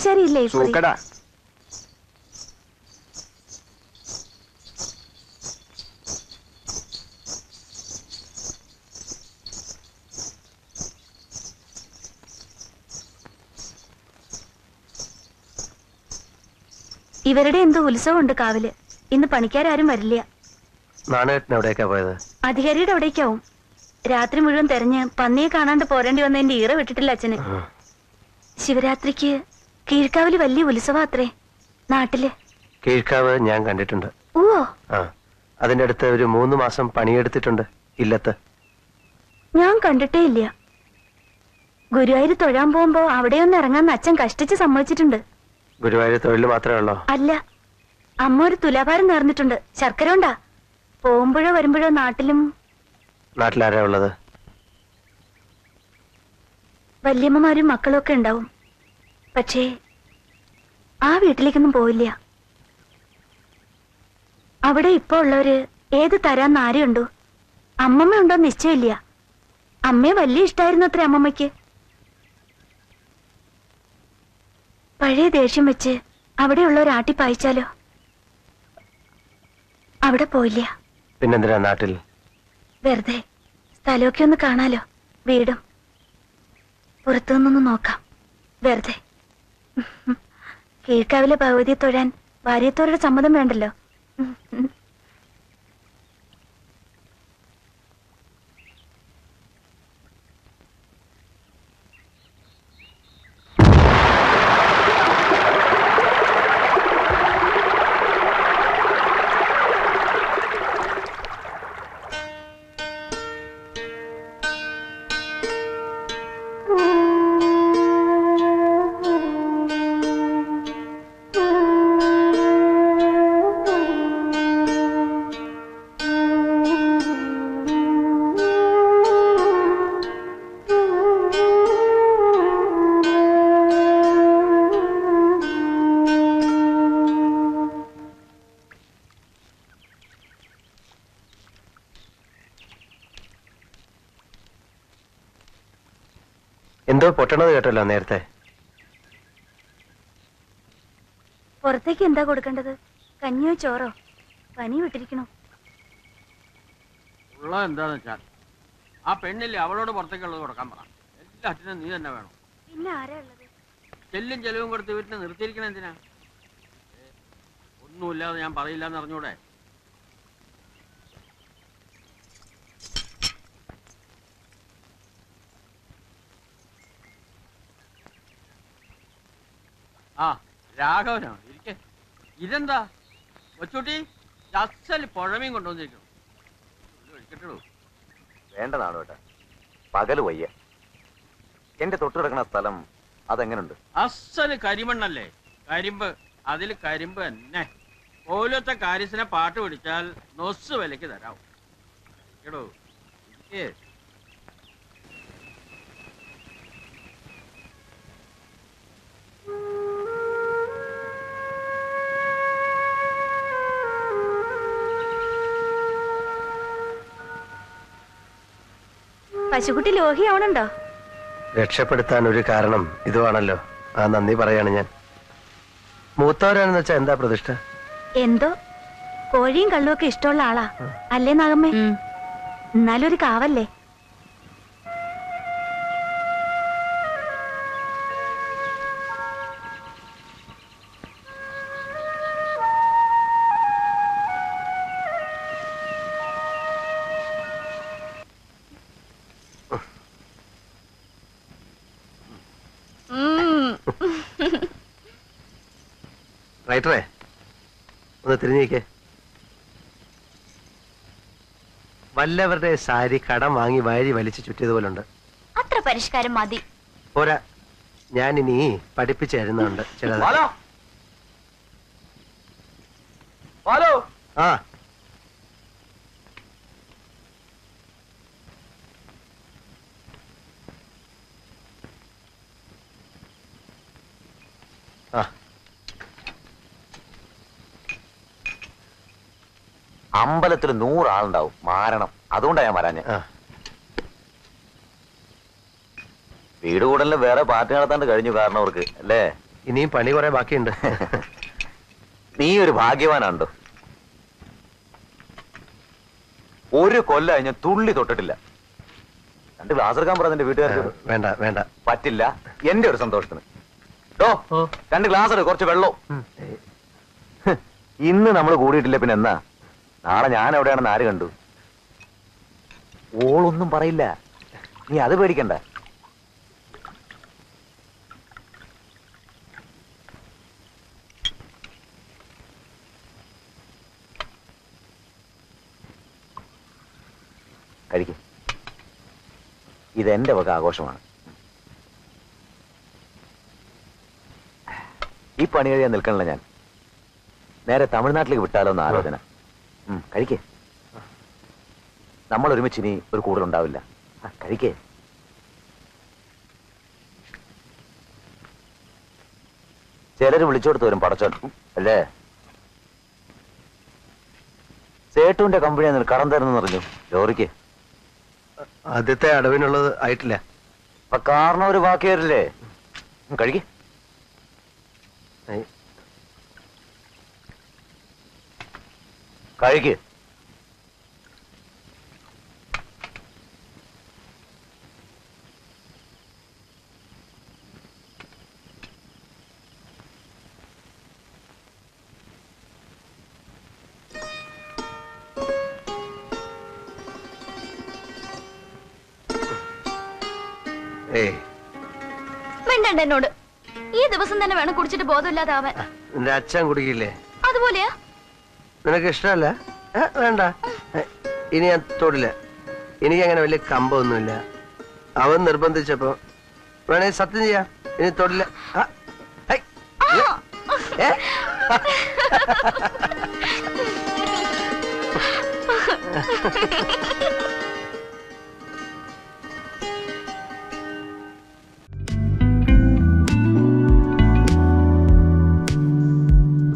ആശാരി ഇല്ലേ ഈ കുറി? സൂക്കടാ ഇവരുടെ എന്തോ ഉത്സവമുണ്ട് കാവില് ഇന്ന് പണിക്കാരും വരില്ല നാണേട്ടൻ എവിടേക്കാ പോയത് അധികാരിയുടെ അവിടേക്കാവും രാത്രി മുഴുവൻ തെരഞ്ഞ് പന്നിയെ കാണാണ്ട് പോരേണ്ടി വന്നതിന്റെ ഈറ വിട്ടിട്ടില്ല അച്ഛന് ആ. ശിവരാത്രിക്ക് കീഴ്ക്കാവില് വലിയ ഉത്സവം അത്രേ നാട്ടില് കീഴ്ക്കാവ് ഞാൻ കണ്ടിട്ടുണ്ട് ഓ ആ അതിന്റെ അടുത്ത് ഒരു മൂന്ന് മാസം പണിയെടുത്തിട്ടുണ്ട് ഇല്ലത്ത് ഞാൻ കണ്ടിട്ടേ ഇല്ല ഗുരുവായൂർ തൊഴാൻ പോകുമ്പോ അവിടെയൊന്ന് ഇറങ്ങാൻ അച്ഛൻ കഷ്ടിച്ച് സമ്മതിച്ചിട്ടുണ്ട് ഗുരുവായൂർ തൊഴിൽ മാത്രമേ ഉള്ളോ അല്ല അമ്മ ഒരു തുലാഭാരം നേർന്നിട്ടുണ്ട് ശർക്കര ഉണ്ടാ പോകുമ്പോഴോ വരുമ്പോഴോ നാട്ടിലും നാട്ടിലാരാ ഉള്ളത് വല്യമ്മമാരും മക്കളും ഒക്കെ ഉണ്ടാവും പക്ഷേ ആ വീട്ടിലേക്കൊന്നും പോയില്ല അവിടെ ഇപ്പൊ ഉള്ളവര് ഏത് തരാന്ന് ആരെയുണ്ടോ അമ്മമ്മ ഉണ്ടോ നിശ്ചയമില്ല അമ്മയെ വലിയ ഇഷ്ടായിരുന്നു അത്ര അമ്മമ്മയ്ക്ക് പഴയ ദേഷ്യം വെച്ച് അവിടെയുള്ളവർ ആട്ടി പായിച്ചാലോ അവിടെ പോയില്ല പിന്നെന്തിനാ നാട്ടിൽ വെറുതെ സ്ഥലമൊക്കെ ഒന്ന് കാണാലോ വീടും പുറത്തു നിന്നൊന്ന് നോക്കാം വെറുതെ കീഴ്ക്കാവിലെ ഭഗവതിയെ തൊഴാൻ ഭാര്യത്തോരുടെ സമ്മതം വേണ്ടല്ലോ എന്തോ പൊട്ടണത് കേട്ടല്ലോ നേരത്തെ പുറത്തേക്ക് എന്താ കൊടുക്കേണ്ടത് കഞ്ഞിയോ ചോറോ പനി വിട്ടിരിക്കണോ ഉള്ളത് എന്താന്ന് വെച്ചാൽ ആ പെണ്ണില്ലേ അവളോട് പുറത്തേക്കുള്ളത് കൊടുക്കാൻ പറ എല്ലാറ്റിനും നീ തന്നെ വേണം പിന്നെ ആരാ ഉള്ളത് ചെല്ലും ചെലവും കൊടുത്ത് വീട്ടിൽ നിർത്തിയിരിക്കണ എന്തിനാ ഏ, ഒന്നുമില്ലാതെ ഞാൻ പറയില്ല എന്ന് അറിഞ്ഞൂടെ ആ രാഘവനോ ഇരിക്കെ ഇതെന്താ കൊച്ചുട്ടി അസൽ പുഴമീൻ കൊണ്ടുവന്നിരിക്കണം ഒഴിക്കട്ടുള്ളൂ വേണ്ടതാണ് കേട്ടാ പകല് വയ്യ എന്റെ തൊട്ട് കിടക്കുന്ന സ്ഥലം അതെങ്ങനുണ്ട് അസല് കരിമണ്ണല്ലേ കരിമ്പ് അതിൽ കരിമ്പ് തന്നെ പോലത്തെ കാര്യസിനെ പാട്ട് പിടിച്ചാൽ നൊസ് വിലക്ക് തരാം കേടോ ഇരിക്ക്. പശുക്കുട്ടി ലോഹിയാവണുണ്ടോ രക്ഷപ്പെടുത്താൻ ഒരു കാരണം ഇതുവാണല്ലോ ആ നന്ദി പറയാണ് ഞാൻ മൂത്തവരാണെന്ന് വെച്ചാ എന്താ പ്രതിഷ്ഠ എന്തോ കോഴിയും കള്ളും ഒക്കെ ഇഷ്ടമുള്ള ആളാ അല്ലേ നാഗമ്മേ എന്നാലും ഒരു കാവല്ലേ റൈറ്ററേ ഒന്ന് തിരിഞ്ഞേക്കേ വല്ലവരുടെ സാരി കടം വാങ്ങി വാരി വലിച്ചു ചുറ്റിയതുപോലുണ്ട് അത്ര പരിഷ്കാരം മതി പോരാ ഞാൻ ഇനി പഠിപ്പിച്ചു തരുന്നുണ്ട് ചിലത് ഹലോ ഹലോ ആ ആ അമ്പലത്തിൽ നൂറാളുണ്ടാവും മാരണം അതുകൊണ്ടാ ഞാൻ വരാഞ്ഞ ആ വീട് കൂടലിന് വേറെ പാർട്ടി നടത്താണ്ട് കഴിഞ്ഞു കാരണം അവർക്ക് അല്ലേ ഇനിയും പണി കുറെ ബാക്കിയുണ്ട് നീ ഒരു ഭാഗ്യവാനാണ്ടോ ഒരു കൊല്ല ഞാൻ തുള്ളി തൊട്ടിട്ടില്ല രണ്ട് ഗ്ലാസ് എടുക്കാൻ പറഞ്ഞ എന്റെ വീട്ടുകാർക്ക് വേണ്ട വേണ്ട പറ്റില്ല എന്റെ ഒരു സന്തോഷത്തിന് ഡോ രണ്ട് ഗ്ലാസ് എടു കുറച്ച് വെള്ളവും ഹ്, ഇന്ന് നമ്മൾ കൂടിയിട്ടില്ല പിന്നെ എന്നാ നാളെ ഞാൻ എവിടെയാണെന്ന് ആര് കണ്ടു ഓളൊന്നും പറയില്ല നീ അത് പേടിക്കണ്ട കഴിക്കും ഇതെന്റെ വക ആഘോഷമാണ് ഈ പണി കഴിയാൻ നിൽക്കണില്ല ഞാൻ നേരെ തമിഴ്നാട്ടിലേക്ക് വിട്ടാലോ എന്ന് ആലോചന ഉം, കഴിക്കേ നമ്മൾ ഒരുമിച്ച് ഇനി ഒരു കൂടുതലുണ്ടാവില്ല ആ, കഴിക്കേ ചിലര് വിളിച്ചോടുത്ത് വരും പടച്ചോൻ ഉം, അല്ലേ സേട്ടുവിന്റെ കമ്പനിയാണ് കടം തരുന്നെന്ന് പറഞ്ഞു ലോറിക്ക് ആദ്യത്തെ അടവിനുള്ളത് ആയിട്ടില്ല അപ്പൊ കാരണം ഒരു ബാക്കി വരില്ലേ ഉം, കഴിക്ക് ഏയ്, കഴിക്ക് ഏയ് മിണ്ടണ്ട എന്നോട് ഈ ദിവസം തന്നെ വേണം കുടിച്ചിട്ട് ബോധമില്ലാതാവാൻ നിന്റെ അച്ഛൻ കുടിക്കില്ലേ അതുപോലെയാ നിനക്ക് ഇഷ്ടമല്ല ഏ, വേണ്ട ഏ, ഇനി ഞാൻ തൊടില്ല എനിക്ക് അങ്ങനെ വലിയ കമ്പമൊന്നുമില്ല അവൻ നിർബന്ധിച്ചപ്പോ വേണേ സത്യം ചെയ്യാം ഇനി തൊടില്ല ആ, ഹൈ, ഏ?